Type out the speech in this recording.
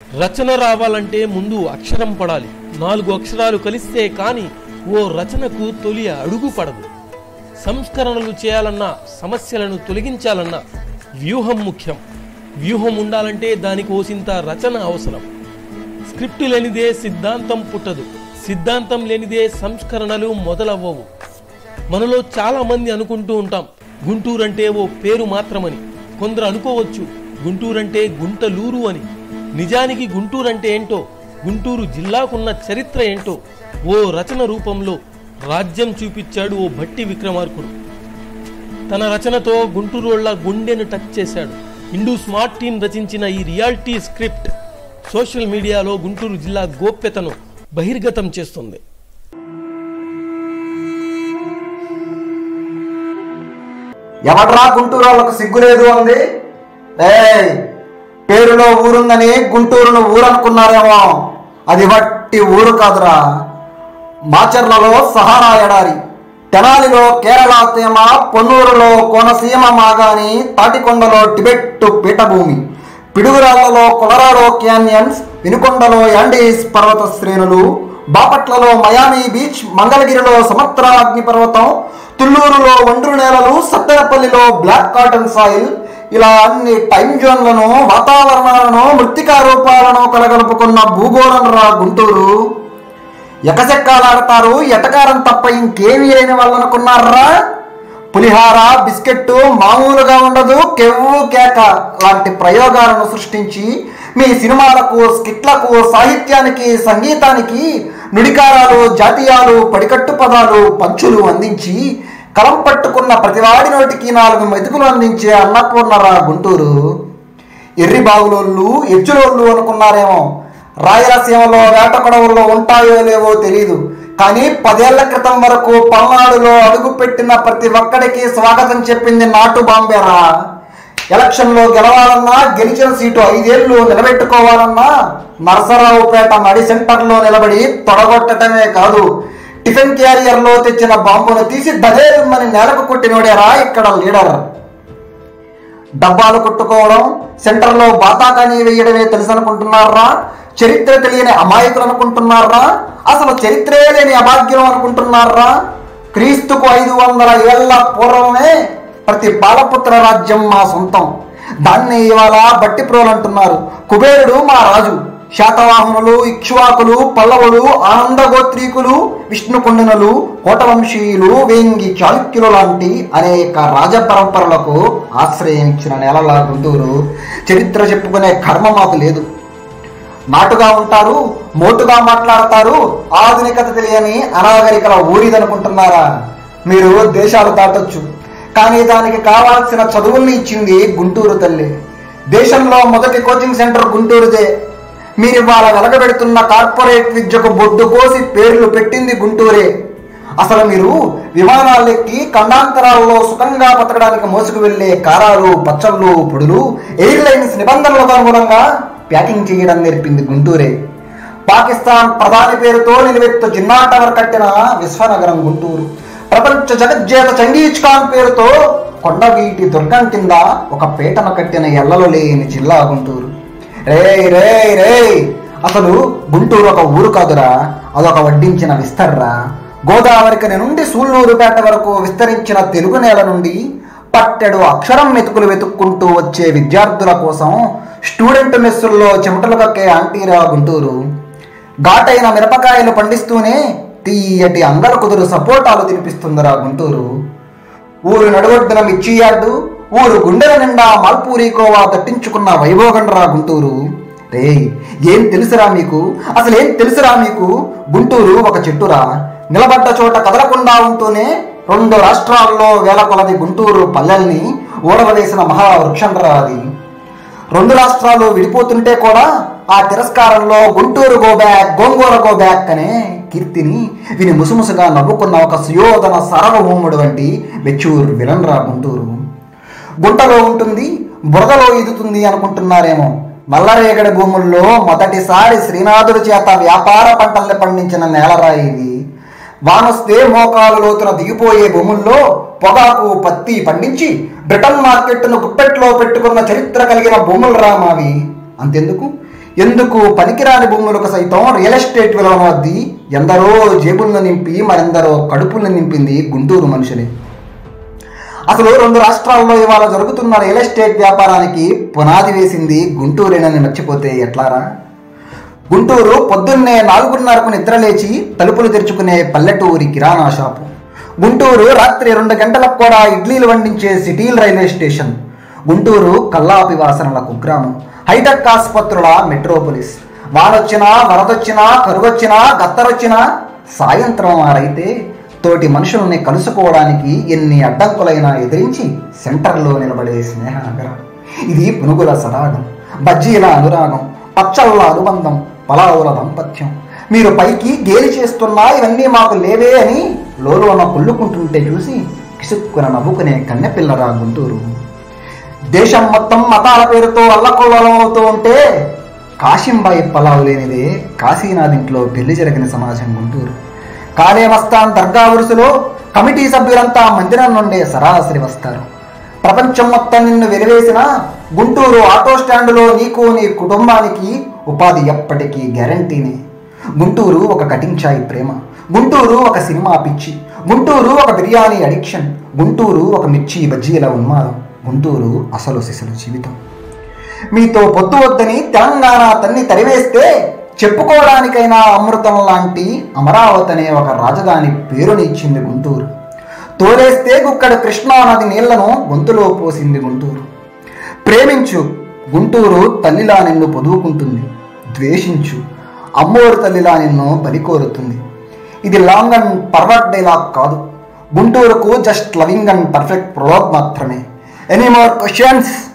రచన రావాలంటే ముందు అక్షరం పడాలి నాలుగు అక్షరాలు కలిస్తే కాని ఓ రచనకు తొలి అడుగు పడదు సంస్కరణలు చేయాలన్నా సమస్యలను తొలగించాలన్నా వ్యూహం ముఖ్యం వ్యూహం ఉండాలంటే దానికి ఓసింత రచన అవసరం స్క్రిప్ట్ లేనిదే సిద్ధాంతం పుట్టదు సిద్ధాంతం లేనిదే సంస్కరణలు మొదలవ్వవు మనలో చాలా మంది అనుకుంటూ ఉంటాం గుంటూరు అంటే ఓ పేరు మాత్రమని కొందరు అనుకోవచ్చు గుంటూరంటే గుంటలూరు అని నిజానికి గుంటూరు అంటే ఏంటో గుంటూరు జిల్లాకున్న చరిత్ర ఏంటో ఓ రచన రూపంలో రాజ్యం చూపించాడు ఓ భట్టి విక్రమార్కుడు తన రచనతో గుంటూరోళ్ల గుండెను టచ్ చేశాడు హిందూ స్మార్ట్ టీం రచించిన ఈ రియాలిటీ స్క్రిప్ట్ సోషల్ మీడియాలో గుంటూరు జిల్లా గోప్యతను బహిర్గతం చేస్తుంది ఎవడ్రా గుంటూరు వాళ్ళకు సిగ్గులేదు అంది ఏయ్ పేరులో ఊరుందని గుంటూరును ఊరనుకున్నారేమో అది వట్టి ఊరు కాదురా మాచర్లలో సహారా ఎడారి తెనాలిలో కేరళ తేమ పొన్నూరులో కోనసీమ మాగాని తాటికొండలో టిబెట్ పీఠభూమి పిడుగురాళ్లలో కొలరాడో క్యాన్యన్స్ వినుకొండలో యాండీస్ పర్వత శ్రేణులు బాపట్లలో మయామి బీచ్ మంగళగిరిలో సముద్రాగ్ని పర్వతం తుళ్ళూరులో ఒండ్రు నేలలు సత్తెనపల్లిలో బ్లాక్ కాటన్ సాయిల్ ఇలా అన్ని టైం జోన్లను వాతావరణాలను మృత్తికా రూపాలను కలగలుపుకున్న భూగోళం రా గుంటూరు ఎకసెక్కాలాడతారు ఎటకారం తప్ప ఇంకేమీ లేని వాళ్ళనుకున్నారా పులిహార బిస్కెట్ మామూలుగా ఉండదు కెవ్వు కేక లాంటి ప్రయోగాలను సృష్టించి మీ సినిమాలకు స్కిట్లకు సాహిత్యానికి సంగీతానికి నుడికారాలు జాతీయాలు పడికట్టు పదాలు పంచులు అందించి కలం పట్టుకున్న ప్రతివాడి నోటికి నాలుగు మెతుకులు అందించే అన్నపూర్ణరా గుంటూరు ఎర్రి బావులోళ్ళు ఎచ్చులోళ్ళు అనుకున్నారేమో రాయలసీమలో వేట కొడవల్లో ఉంటాయో లేవో తెలియదు కానీ పదేళ్ల క్రితం వరకు పల్నాడులో అడుగుపెట్టిన ప్రతి ఒక్కడికి స్వాగతం చెప్పింది నాటు బాంబేరా ఎలక్షన్లో గెలవాలన్నా గెలిచిన సీటు ఐదేళ్లు నిలబెట్టుకోవాలన్నా నరసరావుపేట నడి సెంటర్లో నిలబడి తొడగొట్టడమే కాదు టిఫిన్ క్యారియర్లో తెచ్చిన బాంబును తీసి దదేమని నేలకు కొట్టినోడేరా ఇక్కడ లీడర్ డబ్బాలు కొట్టుకోవడం సెంటర్లో బాతాకాని వేయడమే తెలుసు అనుకుంటున్నారా చరిత్ర తెలియని అమాయకులు అనుకుంటున్నారా అసలు చరిత్రే లేని అభాగ్యం అనుకుంటున్నారా క్రీస్తుకు ఐదు వందల ఏళ్ల పూర్వమే ప్రతి బాలపుత్ర రాజ్యం మా సొంతం దాన్ని ఇవాళ బట్టి ప్రోలంటున్నారు కుబేరుడు మా రాజు శాతవాహనులు ఇక్ష్వాకులు పల్లవులు ఆనందగోత్రీకులు విష్ణుకుండనులు కోటవంశీయులు వేంగి చాళుక్యులు లాంటి అనేక రాజ పరంపరలకు ఆశ్రయం ఇచ్చిన నేలలా గుంటూరు చరిత్ర చెప్పుకునే కర్మ మాకు లేదు నాటుగా ఉంటారు మోటుగా మాట్లాడతారు ఆధునికత తెలియని అనాగరికల ఊరిదనుకుంటున్నారా మీరు దేశాలు దాటొచ్చు కానీ దానికి కావాల్సిన చదువుల్ని ఇచ్చింది గుంటూరు తల్లి దేశంలో మొదటి కోచింగ్ సెంటర్ గుంటూరుదే మీరు ఇవాళ వెలగబెడుతున్న కార్పొరేట్ విద్యకు బొడ్డు కోసి పేర్లు పెట్టింది గుంటూరే అసలు మీరు విమానాలు ఎక్కి ఖండాంతరాల్లో సుఖంగా బతకడానికి మోసుకు వెళ్లే కారాలు పచ్చళ్ళు పొడులు ఎయిర్లైన్స్ నిబంధనలకు అనుగుణంగా ప్యాకింగ్ చేయడం నేర్పింది గుంటూరే పాకిస్తాన్ ప్రధాని పేరుతో నిలువెత్తు జిన్నా టవర్ కట్టిన విశ్వనగరం గుంటూరు ప్రపంచ జగజ్జేత చంగీజ్ ఖాన్ పేరుతో కొండవీటి దుర్గం కింద ఒక పీటను కట్టిన ఎల్లలు లేని జిల్లా గుంటూరు రే రే రే అసలు గుంటూరు ఒక ఊరు కాదురా అదొక వడ్డించిన విస్తర్రా గోదావరికని నుండి సూళ్ళూరుపేట వరకు విస్తరించిన తెలుగు నేల నుండి పట్టెడు అక్షరం మెతుకులు వెతుక్కుంటూ వచ్చే విద్యార్థుల కోసం స్టూడెంట్ మెస్సుల్లో చెమటలు కక్కే ఆంటీరా గుంటూరు ఘాటైన మిరపకాయలు పండిస్తూనే తీయటి అంగర కుదురు సపోటాలు తినిపిస్తుందిరా గుంటూరు ఊరు నడువొడ్డున మిర్చి యార్డు ఊరు గుండెల నిండా మల్పూరి కోవా దట్టించుకున్న వైభోగండ్రా గుంటూరు రే ఏం తెలుసురా మీకు అసలు ఏం తెలుసురా మీకు గుంటూరు ఒక చెట్టురా నిలబడ్డ చోట కదలకుండా ఉంటూనే రెండు రాష్ట్రాల్లో వేల కొలది గుంటూరు పల్లెల్ని ఓడవలేసిన మహావృక్షండ్రా అది రెండు రాష్ట్రాలు విడిపోతుంటే కూడా ఆ తిరస్కారంలో Guntur go back gongura go back అనే కీర్తిని విని ముసుముసుగా నవ్వుకున్న ఒక సుయోధన సార్వభౌముడు వంటి వెచ్చూరు విలన్రా గుంటూరు గుంటలో ఉంటుంది బురదలో ఈదుతుంది అనుకుంటున్నారేమో నల్లరేగడి భూముల్లో మొదటిసారి శ్రీనాథుడి చేత వ్యాపార పంటల్ని పండించిన నేలరా ఇది వానొస్తే మోకాలు లోతున దిగిపోయే భూముల్లో పొగాకు పత్తి పండించి బ్రిటన్ మార్కెట్ను గుప్పెట్లో పెట్టుకున్న చరిత్ర కలిగిన భూములు రా మావి అంతెందుకు ఎందుకు పనికిరాని భూములకు సైతం రియల్ ఎస్టేట్ విలువను వద్ది ఎందరో జేబులను నింపి మరెందరో కడుపులను నింపింది గుంటూరు మనుషులే అసలు రెండు రాష్ట్రాల్లో ఇవాళ జరుగుతున్న రియల్ ఎస్టేట్ వ్యాపారానికి పునాది వేసింది గుంటూరేనని మర్చిపోతే ఎట్లారా గుంటూరు పొద్దున్నే నాలుగున్నరకు నిద్రలేచి తలుపులు తెరుచుకునే పల్లెటూరి కిరాణా షాపు గుంటూరు రాత్రి రెండు గంటలకు కూడా ఇడ్లీలు వండించే సిటీల్ రైల్వే స్టేషన్ గుంటూరు కల్లాపి వాసనల కుగ్రామం హైటెక్ ఆసుపత్రుల మెట్రోపోలిస్ వానొచ్చినా వరదొచ్చినా కరువొచ్చినా గత్తరొచ్చినా సాయంత్రం ఆరైతే తోటి మనుషుల్ని కలుసుకోవడానికి ఎన్ని అడ్డంకులైనా ఎదిరించి సెంటర్లో నిలబడే స్నేహనగరం ఇది పునుగుల సరాగం బజ్జీల అనురాగం పచ్చళ్ళ అనుబంధం పలావుల దాంపత్యం మీరు పైకి గేలి చేస్తున్నా ఇవన్నీ మాకు లేవే అని లోలోన కుళ్ళుకుంటుంటే చూసి కిసుక్కున నవ్వుకునే కన్నెపిల్లరా గుంటూరు దేశం మొత్తం మతాల పేరుతో అల్లకొల్లం అవుతూ ఉంటే కాశీంబాయి పలావు లేనిదే కాశీనాథ్ ఇంట్లో పెళ్లి జరిగిన సమాజం గుంటూరు కాలే మస్తాన్ దర్గా ఉరుసులో కమిటీ సభ్యులంతా మందిరం నుండే సరాసరి వస్తారు ప్రపంచం మొత్తం నిన్ను వెలివేసిన గుంటూరు ఆటో స్టాండులో నీకు నీ కుటుంబానికి ఉపాధి ఎప్పటికీ గ్యారంటీనే గుంటూరు ఒక కటింగ్ చాయ్ ప్రేమ గుంటూరు ఒక సినిమా పిచ్చి గుంటూరు ఒక బిర్యానీ అడిక్షన్ గుంటూరు ఒక మిర్చి బజ్జీల ఉన్మాదం గుంటూరు అసలు సిసలు జీవితం మీతో పొద్దు వద్దని తెలంగాణ తన్ని తరివేస్తే చెప్పుకోవడానికైనా అమృతం లాంటి అమరావతి అనే ఒక రాజధాని పేరుని ఇచ్చింది గుంటూరు తోలేస్తే గుక్కడు కృష్ణా నది నీళ్లను గొంతులో పోసింది గుంటూరు ప్రేమించు గుంటూరు తల్లిలా నిన్ను పొదువుకుంటుంది ద్వేషించు అమ్మోరు తల్లిలా నిన్ను బలికోరుతుంది ఇది లాంగ్ అండ్ పర్వర్ట్ డైలాగ్ కాదు గుంటూరుకు just loving and perfect prologue మాత్రమే ఎనీ మోర్ క్వశ్చన్స్